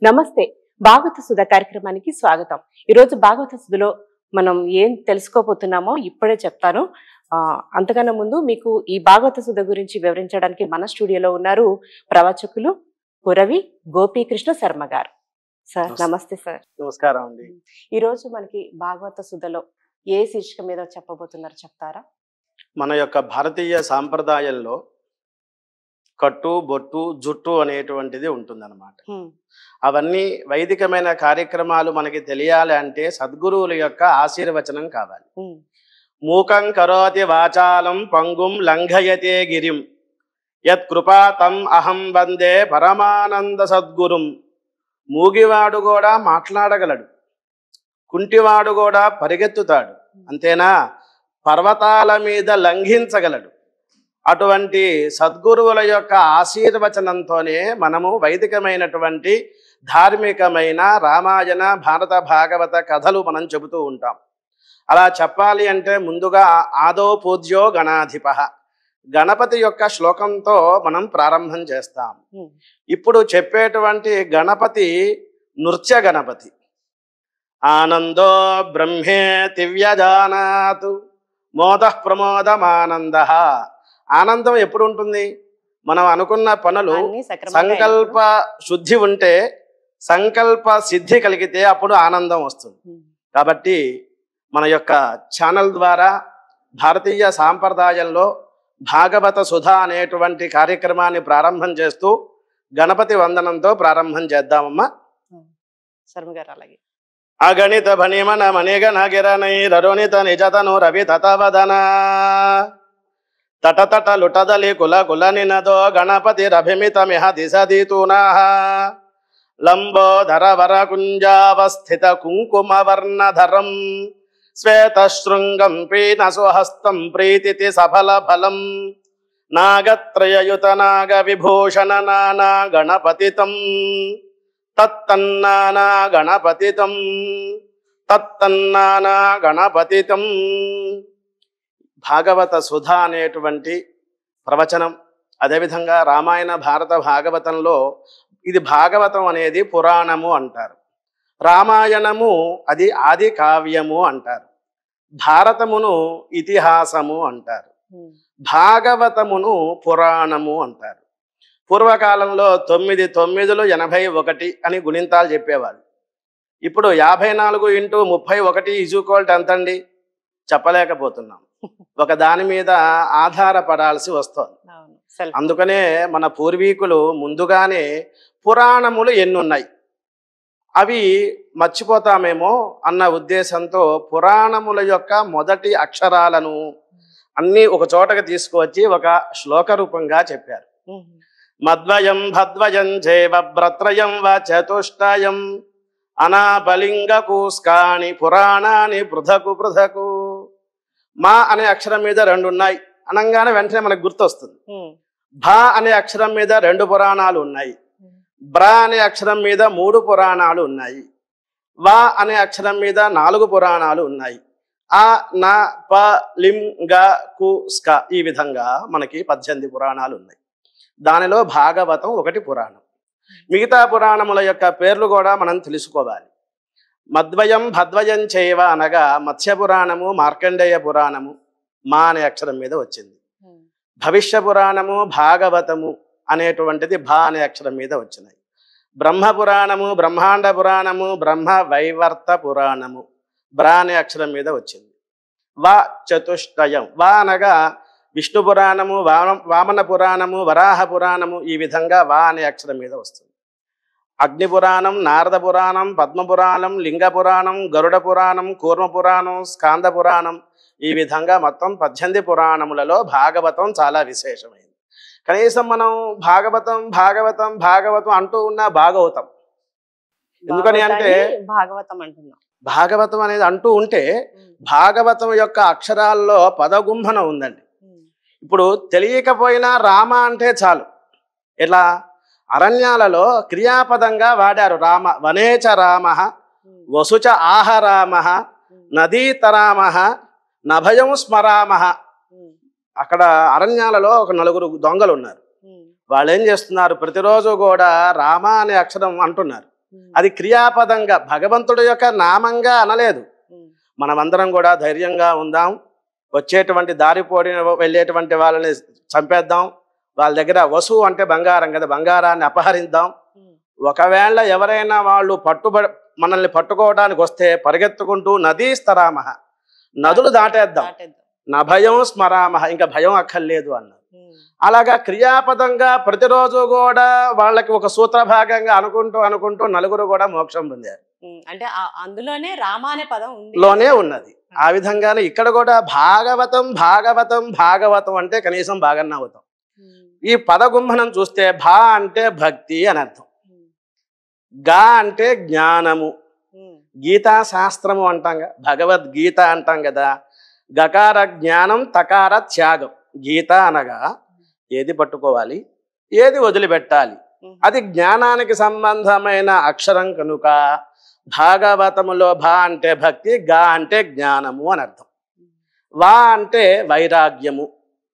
నమస్తే భాగవత సుధ కార్యక్రమానికి స్వాగతం ఈరోజు భాగవత సుధలో మనం ఏం తెలుసుకోబోతున్నామో ఇప్పుడే చెప్తాను ఆ, అంతకన్నా ముందు మీకు ఈ భాగవత సుధ గురించి వివరించడానికి మన స్టూడియోలో ఉన్నారు ప్రవచకులు పురవి గోపీకృష్ణ శర్మ గారు సార్ నమస్తే. నమస్తే సార్ నమస్కారం అండి ఈ రోజు మనకి భాగవత సుధలో ఏ శీర్షిక మీద చెప్పబోతున్నారు చెప్తారా మన యొక్క భారతీయ సాంప్రదాయంలో కట్టు బొట్టు జుట్టు అనేటువంటిది ఉంటుందన్నమాట హ్మ్, అవన్నీ వైదికమైన కార్యక్రమాలు మనకి తెలియాలి అంటే సద్గురువుల యొక్క ఆశీర్వచనం కావాలి హ్మ్, మూకం కరోతి వాచాలం పంగుం లంఘయతే గిరిం యత్ కృపా తం అహం వందే పరమానంద సద్గురుం మూగివాడు కూడా మాట్లాడగలడు కుంటివాడు కూడా పరిగెత్తుతాడు అంతేనా పర్వతాల మీద లంఘించగలడు అటువంటి సద్గురువుల యొక్క ఆశీర్వచనంతోనే మనము వైదికమైనటువంటి ధార్మికమైన రామాయణ భారత భాగవత కథలు మనం చెబుతూ ఉంటాం అలా చెప్పాలి అంటే ముందుగా ఆదో పూజ్యో గణాధిప గణపతి యొక్క శ్లోకంతో మనం ప్రారంభం చేస్తాం హ్మ్. ఇప్పుడు చెప్పేటువంటి గణపతి నృత్య గణపతి ఆనందో బ్రహ్మే దివ్యజానాతు మోద ప్రమోదమానంద ఆనందం ఎప్పుడు ఉంటుంది మనం అనుకున్న పనులు అన్నీ సక్రమంగా సంకల్ప శుద్ధి ఉంటే సంకల్ప సిద్ధి కలిగితే అప్పుడు ఆనందం వస్తుంది హ్మ్, కాబట్టి మన యొక్క ఛానల్ ద్వారా భారతీయ సాంప్రదాయంలో భాగవత సుధ అనేటువంటి కార్యక్రమాన్ని ప్రారంభం చేస్తూ గణపతి వందనంతో ప్రారంభం చేద్దామమ్మా శర్మ గారు అలాగే అగణిత భణిమన మణిగణ గిరణైరరుణిత నిజతను రవి తతవదన తట తట లుటదలి కుల కుల నినదో గణపతి రభిమితమిహ దిశదీతూనా లంబోధర వర కుంజావస్థిత కుంకుమ వర్ణధరం శ్వేతశృంగం పీన సుహస్తం ప్రీతితి సఫల ఫలం నాగత్రయయుత నాగ విభూషణ నానా గణపతితం తత్తన్నానా గణపతితం తత్తన్నానా గణపతితం భాగవత సుధ అనేటువంటి ప్రవచనం అదేవిధంగా రామాయణ భారత భాగవతంలో ఇది భాగవతం అనేది పురాణము అంటారు రామాయణము అది ఆది కావ్యము అంటారు భారతమును ఇతిహాసము అంటారు హ్మ్, భాగవతమును పురాణము అంటారు పూర్వకాలంలో తొమ్మిది తొమ్మిదిలు ఎనభై ఒకటి అని గుణింతాలు చెప్పేవాళ్ళు ఇప్పుడు యాభై నాలుగు ఇంటూ ముప్పై ఒకటి ఇజుకోల్ట్ ఎంతండి చెప్పలేకపోతున్నాం ఒక దాని మీద ఆధారపడాల్సి వస్తోంది అవును సెల్ఫ్ అందుకనే మన పూర్వీకులు ముందుగానే పురాణములు ఎన్నున్నాయి అవి మర్చిపోతామేమో అన్న ఉద్దేశంతో పురాణముల యొక్క మొదటి అక్షరాలను అన్నీ ఒక చోటకి తీసుకువచ్చి ఒక శ్లోక రూపంగా చెప్పారు హ్మ్, మద్వయం భద్వయం చేవ భ్రత్రయం వ చతుష్టయం అనాబలింగ కూస్కాని పురాణాని పృథకు పృథకు మా అనే అక్షరం మీద రెండు ఉన్నాయి అనగానే వెంటనే మనకు గుర్తొస్తుంది హ్మ్, భా అనే అక్షరం మీద రెండు పురాణాలు ఉన్నాయి హ్మ్. బ్రా అనే అక్షరం మీద మూడు పురాణాలు ఉన్నాయి వా అనే అక్షరం మీద నాలుగు పురాణాలు ఉన్నాయి ఆ నా ప లిం గ కు స్క ఈ విధంగా మనకి పద్దెనిమిది పురాణాలు ఉన్నాయి దానిలో భాగవతం ఒకటి పురాణం మిగతా పురాణముల యొక్క పేర్లు కూడా మనం తెలుసుకోవాలి మద్వయం భద్వయం చేయవ అనగా మత్స్య పురాణము మార్కండేయ పురాణము మా అనే అక్షరం మీద వచ్చింది హ్మ్, భవిష్య పురాణము భాగవతము అనేటువంటిది భా అనే అక్షరం మీద వచ్చినాయి బ్రహ్మ పురాణము బ్రహ్మాండ పురాణము బ్రహ్మ వైవర్త పురాణము బ్రా అనే అక్షరం మీద వచ్చింది వా చతుష్టయం వా అనగా విష్ణు పురాణము వామ వామన పురాణము వరాహ పురాణము ఈ విధంగా వా అనే అక్షరం మీద వస్తుంది అగ్ని పురాణం నారద పురాణం పద్మ పురాణం లింగ పురాణం గరుడ పురాణం కూర్మ పురాణం స్కాంద పురాణం ఈ విధంగా మొత్తం పద్దెనిమిది పురాణములలో భాగవతం చాలా విశేషమైంది కనీసం మనం భాగవతం భాగవతం భాగవతం అంటూ ఉన్న భాగవతం ఎందుకని అంటే భాగవతాన్ని భాగవతం అంటున్నాం భాగవతం అనేది అంటూ ఉంటే హ్మ్, భాగవతం యొక్క అక్షరాల్లో పదగుంభన ఉందండి హ్మ్, ఇప్పుడు తెలియకపోయినా రామ అంటే చాలు ఇలా అరణ్యాలలో క్రియాపదంగా వాడారు రామ వనేచ రామ హ్మ్, వసుచ ఆహ రామ హ్మ్, నదీతరామ నభయం స్మరామ హ్మ్, అక్కడ అరణ్యాలలో ఒక నలుగురు దొంగలు ఉన్నారు హ్మ్, వాళ్ళు ఏం చేస్తున్నారు ప్రతిరోజు కూడా రామ అనే అక్షరం అంటున్నారు అది క్రియాపదంగా భగవంతుడి యొక్క నామంగా అనలేదు ఉమ్, మనమందరం కూడా ధైర్యంగా ఉందాం వచ్చేటువంటి దారిపోడిన వెళ్ళేటువంటి వాళ్ళని చంపేద్దాం వాళ్ళ దగ్గర వసువు అంటే బంగారం కదా బంగారాన్ని అపహరిద్దాం ఉమ్, ఒకవేళ ఎవరైనా వాళ్ళు పట్టుబడి మనల్ని పట్టుకోవడానికి వస్తే పరిగెత్తుకుంటూ నదీ స్తరామహ నదులు దాటేద్దాం దాటేద్దాం. నా భయం స్మరామహ ఇంకా భయం అక్కర్లేదు అన్నారు ఉమ్, అలాగా క్రియాపదంగా ప్రతిరోజు కూడా వాళ్ళకి ఒక సూత్ర భాగంగా అనుకుంటూ అనుకుంటూ నలుగురు కూడా మోక్షం పొందారు ఉమ్, అంటే ఆ- అందులోనే రామ అనే పదం ఉంది లోనే ఉన్నది ఆ విధంగానే ఇక్కడ కూడా భాగవతం భాగవతం భాగవతం అంటే కనీసం బాగన్నా అవుతాం ఉమ్, ఈ పదగుంభనం చూస్తే భా అంటే భక్తి అని అర్థం ఉమ్, గా అంటే జ్ఞానము ఉమ్, గీతా శాస్త్రము అంటాం కదా భగవద్గీత అంటాం కదా గకార జ్ఞానం తకార త్యాగం గీత అనగా ఏది పట్టుకోవాలి ఏది వదిలిపెట్టాలి ఉమ్, అది జ్ఞానానికి సంబంధమైన అక్షరం కనుక భాగవతములో భా అంటే భక్తి గా అంటే జ్ఞానము అని అర్థం వా అంటే వైరాగ్యము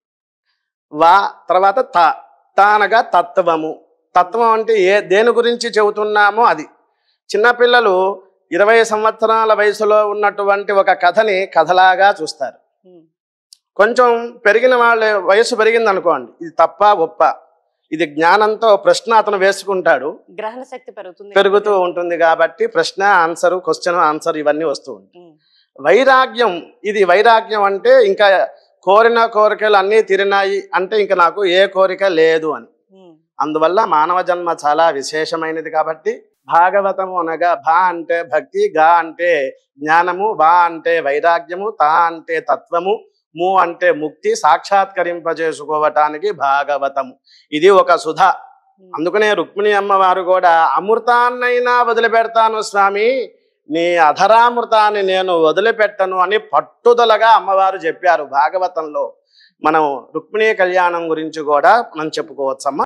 వా తర్వాత త త అనగా తత్వము తత్వం అంటే ఏ దేని గురించి చెబుతున్నామో అది చిన్నపిల్లలు ఇరవై సంవత్సరాల వయసులో ఉన్నటువంటి ఒక కథని కథలాగా చూస్తారు ఉమ్, కొంచెం పెరిగిన వాళ్ళ వయసు పెరిగింది అనుకోండి ఇది తప్ప ఒప్ప ఇది జ్ఞానంతో ప్రశ్న అతను వేసుకుంటాడు గ్రహణ శక్తి పెరుగుతుంది పెరుగుతూ ఉంటుంది కాబట్టి ప్రశ్న ఆన్సర్ క్వశ్చన్ ఆన్సర్ ఇవన్నీ వస్తూ ఉంటాయి ఉమ్, వైరాగ్యం ఇది వైరాగ్యం అంటే ఇంకా కోరిన కోరికలు అన్నీ తీరినాయి అంటే ఇంకా నాకు ఏ కోరిక లేదు అని ఉమ్, అందువల్ల మానవ జన్మ చాలా విశేషమైనది కాబట్టి భాగవతము అనగా భా అంటే భక్తి గా అంటే జ్ఞానము వా అంటే వైరాగ్యము తా అంటే తత్వము ము అంటే ముక్తి సాక్షాత్కరింపజేసుకోవటానికి భాగవతము ఇది ఒక సుధ ఉమ్, అందుకనే రుక్మిణి అమ్మవారు కూడా అమృతాన్నైనా వదిలిపెడతాను స్వామి నీ అధరామృతాన్ని నేను వదిలిపెట్టను అని పట్టుదలగా అమ్మవారు చెప్పారు భాగవతంలో మనం రుక్మిణీ కళ్యాణం గురించి కూడా మనం చెప్పుకోవచ్చమ్మా